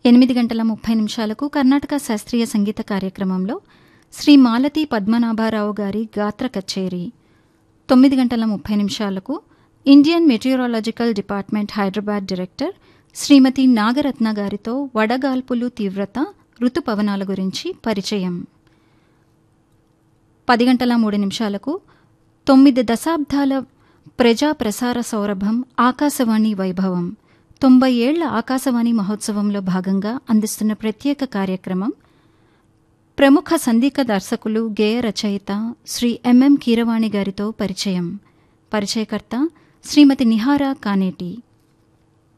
ఎనిమిది గంటల ముప్పై నిమిషాలకు కర్ణాటక శాస్త్రీయ సంగీత కార్యక్రమంలో శ్రీ మాలతి పద్మనాభారావు గారి గాత్ర కచేరీ తొమ్మిది గంటల ముప్పై నిమిషాలకు Indian meteorological department Hyderabad director Shrimati Nagaratna గారితో వడగాల్పులు తీవ్రత ఋతుపవనాల గురించి పరిచయం పది గంటల మూడు నిమిషాలకు తొమ్మిది దశాబ్దాల ప్రజా ప్రసార సౌరభం ఆకాశవాణి వైభవం తొంభై ఏళ్ల ఆకాశవాణి మహోత్సవంలో భాగంగా అందిస్తున్న ప్రత్యేక కార్యక్రమం ప్రముఖ సంగీత దర్శకులు గేయ రచయిత శ్రీ ఎంఎం కీరవాణి గారితో పరిచయం పరిచయకర్త శ్రీమతి నిహారా కానేటి